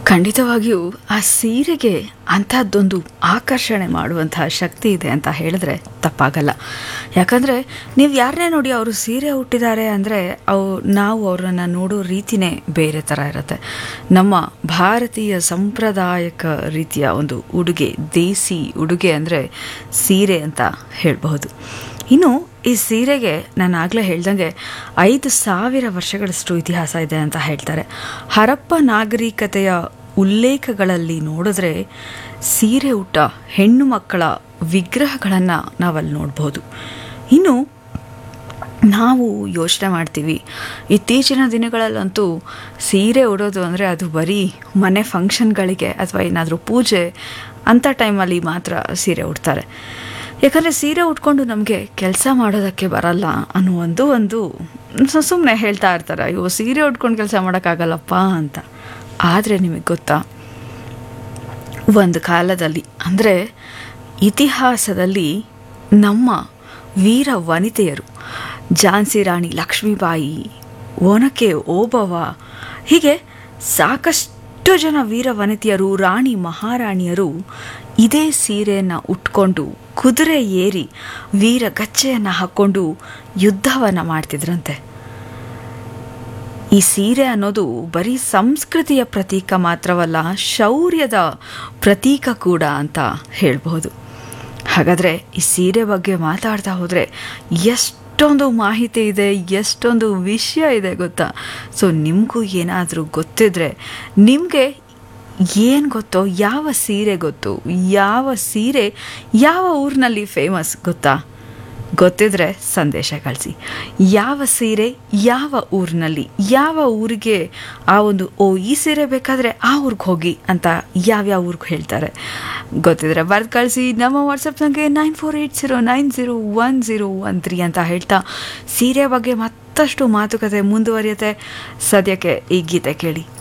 ಖಂಡಿತವಾಗಿಯೂ ಆ ಸೀರೆಗೆ ಅಂಥದ್ದೊಂದು ಆಕರ್ಷಣೆ ಮಾಡುವಂತಹ ಶಕ್ತಿ ಇದೆ ಅಂತ ಹೇಳಿದ್ರೆ ತಪ್ಪಾಗಲ್ಲ ಯಾಕಂದರೆ ನೀವು ಯಾರನ್ನೇ ನೋಡಿ ಅವರು ಸೀರೆ ಹುಟ್ಟಿದ್ದಾರೆ ಅಂದರೆ ಅವು ನಾವು ಅವರನ್ನು ನೋಡೋ ರೀತಿನೇ ಬೇರೆ ಥರ ಇರುತ್ತೆ ನಮ್ಮ ಭಾರತೀಯ ಸಾಂಪ್ರದಾಯಿಕ ರೀತಿಯ ಒಂದು ಉಡುಗೆ ದೇಸಿ ಉಡುಗೆ ಅಂದರೆ ಸೀರೆ ಅಂತ ಹೇಳಬಹುದು ಇನ್ನು ಈ ಸೀರೆಗೆ ನಾನು ಆಗಲೇ ಹೇಳ್ದಂಗೆ ಐದು ಸಾವಿರ ವರ್ಷಗಳಷ್ಟು ಇತಿಹಾಸ ಇದೆ ಅಂತ ಹೇಳ್ತಾರೆ ಹರಪ್ಪ ನಾಗರಿಕತೆಯ ಉಲ್ಲೇಖಗಳಲ್ಲಿ ನೋಡಿದ್ರೆ ಸೀರೆ ಉಟ್ಟ ಹೆಣ್ಣು ಮಕ್ಕಳ ವಿಗ್ರಹಗಳನ್ನು ನಾವಲ್ಲಿ ನೋಡ್ಬೋದು ಇನ್ನು ನಾವು ಯೋಚನೆ ಮಾಡ್ತೀವಿ ಇತ್ತೀಚಿನ ದಿನಗಳಲ್ಲಂತೂ ಸೀರೆ ಉಡೋದು ಅಂದರೆ ಅದು ಬರೀ ಮನೆ ಫಂಕ್ಷನ್ಗಳಿಗೆ ಅಥವಾ ಏನಾದರೂ ಪೂಜೆ ಅಂಥ ಟೈಮಲ್ಲಿ ಮಾತ್ರ ಸೀರೆ ಉಡ್ತಾರೆ ಯಾಕಂದರೆ ಸೀರೆ ಉಟ್ಕೊಂಡು ನಮಗೆ ಕೆಲಸ ಮಾಡೋದಕ್ಕೆ ಬರಲ್ಲ ಅನ್ನೋ ಒಂದು ಒಂದು ಸುಮ್ಮನೆ ಹೇಳ್ತಾ ಇರ್ತಾರೆ ಅಯ್ಯೋ ಸೀರೆ ಉಟ್ಕೊಂಡು ಕೆಲಸ ಮಾಡೋಕ್ಕಾಗಲ್ಲಪ್ಪ ಅಂತ ಆದರೆ ನಿಮಗೆ ಗೊತ್ತಾ ಒಂದು ಕಾಲದಲ್ಲಿ ಅಂದರೆ ಇತಿಹಾಸದಲ್ಲಿ ನಮ್ಮ ವೀರ ವನಿತೆಯರು ಝಾನ್ಸಿ ರಾಣಿ ಲಕ್ಷ್ಮೀಬಾಯಿ ಒನಕೆ ಓಬವ್ವ ಹೀಗೆ ಸಾಕಷ್ಟು ಜನ ವೀರ ವನಿತೆಯರು ರಾಣಿ ಮಹಾರಾಣಿಯರು ಇದೇ ಸೀರೆಯನ್ನು ಉಟ್ಕೊಂಡು ಕುದುರೆ ಏರಿ ವೀರ ಗಚ್ಚೆಯನ್ನು ಹಾಕ್ಕೊಂಡು ಯುದ್ಧವನ್ನು ಮಾಡ್ತಿದ್ರಂತೆ ಈ ಸೀರೆ ಅನ್ನೋದು ಬರೀ ಸಂಸ್ಕೃತಿಯ ಪ್ರತೀಕ ಮಾತ್ರವಲ್ಲ ಶೌರ್ಯದ ಪ್ರತೀಕ ಕೂಡ ಅಂತ ಹೇಳ್ಬೋದು ಹಾಗಾದರೆ ಈ ಸೀರೆ ಬಗ್ಗೆ ಮಾತಾಡ್ತಾ ಹೋದರೆ ಎಷ್ಟೊಂದು ಮಾಹಿತಿ ಇದೆ ಎಷ್ಟೊಂದು ವಿಷಯ ಇದೆ ಗೊತ್ತಾ ಸೊ ನಿಮಗೂ ಏನಾದರೂ ಗೊತ್ತಿದ್ರೆ ನಿಮಗೆ ಏನು ಗೊತ್ತೋ ಯಾವ ಸೀರೆ ಗೊತ್ತು ಯಾವ ಸೀರೆ ಯಾವ ಊರಿನಲ್ಲಿ ಫೇಮಸ್ ಗೊತ್ತಾ ಗೊತ್ತಿದ್ರೆ ಸಂದೇಶ ಕಳಿಸಿ ಯಾವ ಸೀರೆ ಯಾವ ಊರಿನಲ್ಲಿ ಯಾವ ಊರಿಗೆ ಆ ಒಂದು ಓ ಈ ಸೀರೆ ಬೇಕಾದರೆ ಆ ಊರಿಗೆ ಹೋಗಿ ಅಂತ ಯಾವ್ಯಾವ ಊರಿಗೆ ಹೇಳ್ತಾರೆ ಗೊತ್ತಿದ್ರೆ ಬರ್ದು ಕಳಿಸಿ ನಮ್ಮ ವಾಟ್ಸಪ್ ಸಂಖ್ಯೆ nine four eight zero nine zero one zero one three ಅಂತ ಹೇಳ್ತಾ ಸೀರೆ ಬಗ್ಗೆ ಮತ್ತಷ್ಟು ಮಾತುಕತೆ ಮುಂದುವರಿಯುತ್ತೆ ಸದ್ಯಕ್ಕೆ ಈ ಗೀತೆ ಕೇಳಿ